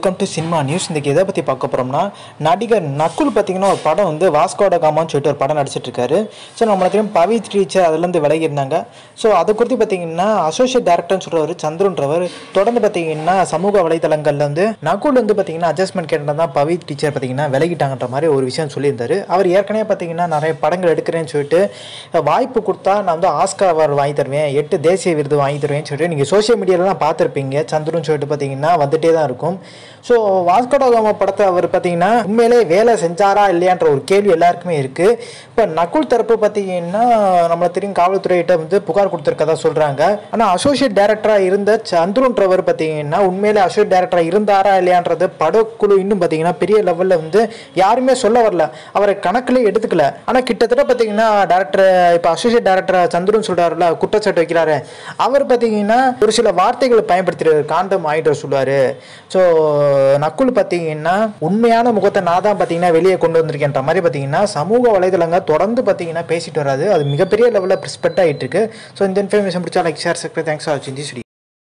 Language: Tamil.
வெல்கம் டு சினிமா நியூஸ் இன்றைக்கி எதை பற்றி பார்க்க போகிறோம்னா நடிகர் நக்குல் பார்த்தீங்கன்னா ஒரு படம் வந்து வாஸ்கோட காமான்னு சொல்லிட்டு ஒரு படம் நடிச்சிட்டு இருக்காரு ஸோ நம்மளை தெரியும் பவித் டீச்சர் அதுலேருந்து விலகி இருந்தாங்க ஸோ அதை குறித்து பார்த்தீங்கன்னா அசோசியேட் டேரக்டர்னு சொல்கிறவர் சந்துருன்றவர் தொடர்ந்து பார்த்தீங்கன்னா சமூக வலைதளங்களில் வந்து நக்குல் வந்து பார்த்தீங்கன்னா அட்ஜஸ்ட்மெண்ட் கேட்டது தான் பவித் டீச்சர் பார்த்தீங்கன்னா விலகிட்டாங்கன்ற மாதிரி ஒரு விஷயம் சொல்லியிருந்தாரு அவர் ஏற்கனவே பார்த்தீங்கன்னா நிறைய படங்கள் எடுக்கிறேன்னு சொல்லிட்டு வாய்ப்பு கொடுத்தா நான் வந்து ஆஸ்கார் அவார்டு வாங்கி தருவேன் எட்டு தேசிய விருது வாங்கி தருவேன்னு சொல்லிட்டு நீங்கள் சோஷியல் மீடியாலலாம் பார்த்துருப்பீங்க சந்துருன்னு சொல்லிட்டு பார்த்தீங்கன்னா வந்துட்டே தான் இருக்கும் ஸோ வாஸ்கோடோகாமா படத்தை அவர் பார்த்தீங்கன்னா உண்மையிலே வேலை செஞ்சாரா இல்லையான்ற ஒரு கேள்வி எல்லாருக்குமே இருக்குது இப்போ நகுல் தரப்பு பார்த்தீங்கன்னா நம்மளை தெரியும் காவல்துறையிட்ட வந்து புகார் கொடுத்துருக்கதா சொல்கிறாங்க ஆனால் அசோசியேட் டைரக்டராக இருந்த சந்துருன்றவர் பார்த்தீங்கன்னா உண்மையிலே அசோசியேட் டைரக்டராக இருந்தாரா இல்லையான்றது படக்குழு இன்னும் பார்த்தீங்கன்னா பெரிய லெவலில் வந்து யாருமே சொல்ல வரல அவரை கணக்கில் எடுத்துக்கல ஆனால் கிட்டத்தட்ட பார்த்தீங்கன்னா டேரக்டர் இப்போ அசோசியேட் டேரக்டர் சந்துருன்னு சொல்கிறாருல குற்றச்சாட்டு வைக்கிறாரு அவர் பார்த்தீங்கன்னா ஒரு சில வார்த்தைகளை பயன்படுத்துகிறார் காண்டம் ஆயிட்டு சொல்லுவார் ஸோ நக்குல் பார்த்தீங்கன்னா உண்மையான முகத்தை நான் தான் பார்த்தீங்கன்னா வெளியே கொண்டு வந்திருக்கேன்ற மாதிரி பார்த்தீங்கன்னா சமூக வலைதளங்க தொடர்ந்து பார்த்தீங்கன்னா பேசிட்டு வராது அது மிகப்பெரிய லெவலில் ஸ்ப்ரெட் ஆகிட்டு இருக்கு ஸோ இந்த இன்ஃபர்மேஷன் பிடிச்சா like share subscribe thanks for வாட்சிங் திஸ்